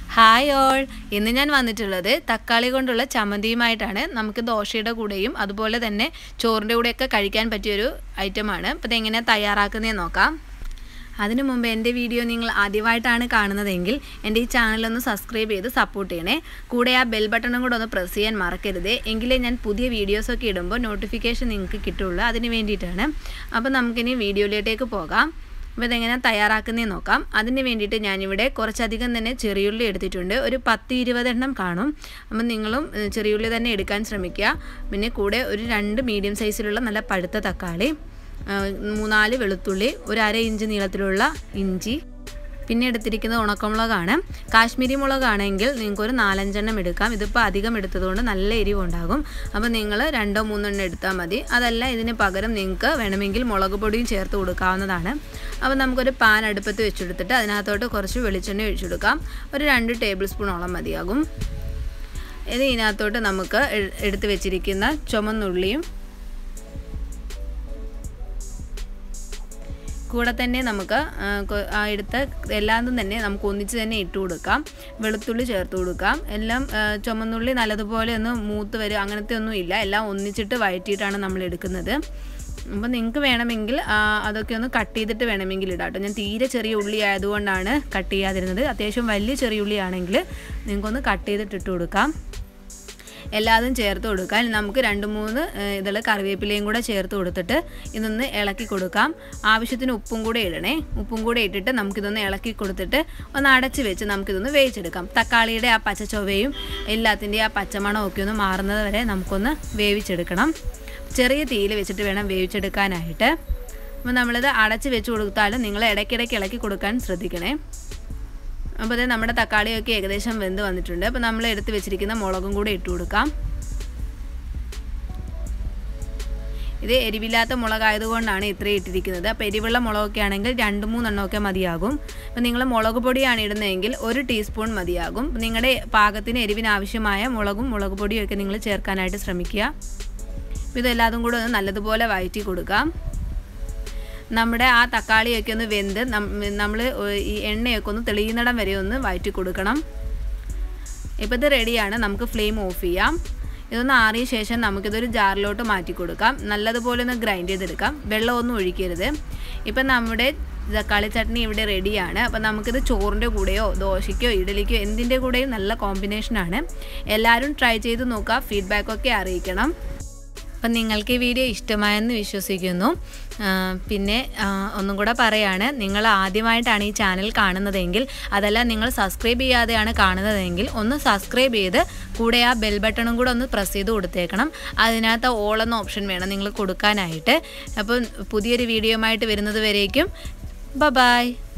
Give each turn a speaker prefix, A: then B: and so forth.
A: hi all ഇന്ന് ഞാൻ വന്നിട്ടുള്ളത് തക്കാളി കൊണ്ടുള്ള ചമ്മന്തിയുമായിട്ടാണ് നമുക്ക് ദോശയുടെ കൂടെയും അതുപോലെ തന്നെ ചോറിൻ്റെ കൂടെയൊക്കെ കഴിക്കാൻ പറ്റിയൊരു ഐറ്റമാണ് അപ്പോൾ ഇതെങ്ങനെയാണ് തയ്യാറാക്കുന്നതെന്ന് നോക്കാം അതിനു മുമ്പ് എൻ്റെ വീഡിയോ നിങ്ങൾ ആദ്യമായിട്ടാണ് കാണുന്നതെങ്കിൽ എൻ്റെ ഈ ചാനലൊന്ന് സബ്സ്ക്രൈബ് ചെയ്ത് സപ്പോർട്ട് ചെയ്യണേ കൂടെ ആ ബെൽ ബട്ടണും കൂടെ ഒന്ന് പ്രസ് ചെയ്യാൻ മറക്കരുത് എങ്കിലേ ഞാൻ പുതിയ വീഡിയോസൊക്കെ ഇടുമ്പോൾ നോട്ടിഫിക്കേഷൻ നിങ്ങൾക്ക് കിട്ടുള്ളൂ അതിന് വേണ്ടിയിട്ടാണ് അപ്പോൾ നമുക്കിനി വീഡിയോയിലേക്ക് പോകാം അപ്പോൾ ഇതെങ്ങനെ തയ്യാറാക്കുന്നതെന്ന് നോക്കാം അതിന് വേണ്ടിയിട്ട് ഞാനിവിടെ കുറച്ചധികം തന്നെ ചെറിയുള്ളി എടുത്തിട്ടുണ്ട് ഒരു പത്ത് ഇരുപതെണ്ണം കാണും അപ്പം നിങ്ങളും ഏഹ്, ചെറിയുള്ളി തന്നെ എടുക്കാൻ ശ്രമിക്കുക പിന്നെ കൂടെ ഒരു രണ്ട് മീഡിയം സൈസിലുള്ള നല്ല പഴുത്ത തക്കാളി ഏഹ്, മൂന്നാല് വെളുത്തുള്ളി ഒരു അര ഇഞ്ച് നീളത്തിലുള്ള ഇഞ്ചി പിന്നെ എടുത്തിരിക്കുന്നത് ഉണക്കമുളകാണ് കാശ്മീരി മുളകാണെങ്കിൽ നിങ്ങൾക്ക് ഒരു നാലഞ്ചെണ്ണം എടുക്കാം ഇതിപ്പോൾ അധികം എടുത്തതുകൊണ്ട് നല്ല എരിവുണ്ടാകും അപ്പോൾ നിങ്ങൾ രണ്ടോ മൂന്നെണ്ണം എടുത്താൽ മതി അതല്ല ഇതിന് പകരം നിങ്ങൾക്ക് വേണമെങ്കിൽ മുളക് പൊടിയും ചേർത്ത് കൊടുക്കാവുന്നതാണ് അപ്പോൾ നമുക്കൊരു പാൻ അടുപ്പത്ത് വെച്ചെടുത്തിട്ട് അതിനകത്തോട്ട് കുറച്ച് വെളിച്ചെണ്ണ ഒഴിച്ചെടുക്കാം ഒരു രണ്ട് ടേബിൾ സ്പൂണോളം മതിയാകും ഇത് ഇതിനകത്തോട്ട് നമുക്ക് എ- എടുത്ത് വെച്ചിരിക്കുന്ന ചുമന്നുള്ളിയും കൂടെ തന്നെ നമുക്ക് ആ, കൊ- ആ എടുത്ത എല്ലാം തന്നെ നമുക്ക് ഒന്നിച്ച് തന്നെ ഇട്ട് കൊടുക്കാം വെളുത്തുള്ളി ചേർത്ത് കൊടുക്കാം എല്ലാം ആ, ചുമന്നുള്ളി നല്ലതുപോലെ ഒന്ന് മൂത്ത് വരും അങ്ങനത്തെ ഒന്നും ഇല്ല എല്ലാം ഒന്നിച്ചിട്ട് വഴറ്റിയിട്ടാണ് നമ്മൾ എടുക്കുന്നത് അപ്പോൾ നിങ്ങൾക്ക് വേണമെങ്കിൽ ആ, അതൊക്കെ ഒന്ന് കട്ട് ചെയ്തിട്ട് വേണമെങ്കിൽ ഇടാം കേട്ടോ ഞാൻ തീരെ ചെറിയ ഉള്ളി ആയതുകൊണ്ടാണ് കട്ട് ചെയ്യാതിരുന്നത് അത്യാവശ്യം വലിയ ചെറിയ ഉള്ളി ആണെങ്കിൽ നിങ്ങൾക്കൊന്ന് കട്ട് ചെയ്തിട്ട് ഇട്ട് കൊടുക്കാം എല്ലാതും ചേർത്ത് കൊടുക്കാൻ നമുക്ക് രണ്ട് മൂന്ന് ഇതിൽ കറിവേപ്പിലയും കൂടെ ചേർത്ത് കൊടുത്തിട്ട് ഇതൊന്ന് ഇളക്കി കൊടുക്കാം ആവശ്യത്തിന് ഉപ്പും കൂടെ ഇടണേ ഉപ്പും കൂടെ ഇട്ടിട്ട് നമുക്കിതൊന്ന് ഇളക്കി കൊടുത്തിട്ട് ഒന്ന് അടച്ച് വെച്ച് നമുക്കിതൊന്ന് വേവിച്ചെടുക്കാം തക്കാളിയുടെ ആ പച്ച ചൊവയും എല്ലാത്തിൻ്റെയും ആ പച്ചമണം ഒക്കെ ഒന്ന് മാറുന്നത് വരെ നമുക്കൊന്ന് വേവിച്ചെടുക്കണം ചെറിയ തീയിൽ വെച്ചിട്ട് വേണം വേവിച്ചെടുക്കാനായിട്ട് അപ്പോൾ നമ്മളിത് അടച്ച് വെച്ച് കൊടുത്താലും നിങ്ങൾ ഇടയ്ക്കിടയ്ക്ക് ഇളക്കി കൊടുക്കാൻ ശ്രദ്ധിക്കണേ അപ്പോൾ ഇത് നമ്മുടെ തക്കാളിയൊക്കെ ഏകദേശം വെന്ത് വന്നിട്ടുണ്ട് അപ്പോൾ നമ്മൾ എടുത്ത് വെച്ചിരിക്കുന്ന മുളകും കൂടെ ഇട്ട് കൊടുക്കാം ഇത് എരിവില്ലാത്ത മുളകായതുകൊണ്ടാണ് ഇത്രയും ഇട്ടിരിക്കുന്നത് അപ്പോൾ എരിവുള്ള മുളകൊക്കെ ആണെങ്കിൽ രണ്ട് മൂന്നെണ്ണമൊക്കെ മതിയാകും അപ്പോൾ നിങ്ങൾ മുളക് പൊടിയാണ് ഇടുന്നതെങ്കിൽ ഒരു ടീസ്പൂൺ മതിയാകും അപ്പോൾ നിങ്ങളുടെ പാകത്തിന് എരിവിന് ആവശ്യമായ മുളകും മുളക് പൊടിയും ഒക്കെ നിങ്ങൾ ചേർക്കാനായിട്ട് ശ്രമിക്കുക അപ്പോൾ ഇതെല്ലാതും കൂടെ ഒന്ന് നല്ലതുപോലെ വഴറ്റി കൊടുക്കാം നമ്മുടെ ആ തക്കാളിയൊക്കെ ഒന്ന് വെന്ത് നമ്മൾ ഈ എണ്ണയൊക്കെ ഒന്ന് തെളിയുന്നിടം വരെ ഒന്ന് വഴറ്റി കൊടുക്കണം ഇപ്പോൾ ഇത് റെഡിയാണ് നമുക്ക് ഫ്ലെയിം ഓഫ് ചെയ്യാം ഇതൊന്ന് ആറിയ ശേഷം നമുക്കിതൊരു ജാറിലോട്ട് മാറ്റി കൊടുക്കാം നല്ലതുപോലെ ഒന്ന് ഗ്രൈൻഡ് ചെയ്തെടുക്കാം വെള്ളമൊന്നും ഒഴിക്കരുത് ഇപ്പം നമ്മുടെ തക്കാളി ചട്നി ഇവിടെ റെഡിയാണ് അപ്പം നമുക്കിത് ചോറിൻ്റെ കൂടെയോ ദോശയ്ക്കോ ഇഡലിക്കോ എന്തിൻ്റെ കൂടെയും നല്ല കോമ്പിനേഷനാണ് എല്ലാവരും ട്രൈ ചെയ്ത് നോക്കുക ഫീഡ്ബാക്കൊക്കെ അറിയിക്കണം അപ്പം നിങ്ങൾക്ക് ഈ വീഡിയോ ഇഷ്ടമായെന്ന് വിശ്വസിക്കുന്നു ആ, പിന്നെ ആ, ഒന്നും കൂടെ പറയാണ് നിങ്ങൾ ആദ്യമായിട്ടാണ് ഈ ചാനൽ കാണുന്നതെങ്കിൽ അതല്ല നിങ്ങൾ സബ്സ്ക്രൈബ് ചെയ്യാതെയാണ് കാണുന്നതെങ്കിൽ ഒന്ന് സബ്സ്ക്രൈബ് ചെയ്ത് കൂടെ ആ ബെൽ ബട്ടണും കൂടെ ഒന്ന് പ്രസ് ചെയ്ത് കൊടുത്തേക്കണം അതിനകത്ത് ഓൾ എന്ന ഓപ്ഷൻ വേണം നിങ്ങൾ കൊടുക്കാനായിട്ട് അപ്പം പുതിയൊരു വീഡിയോയുമായിട്ട് വരുന്നത് വരേക്കും ബ ബായ്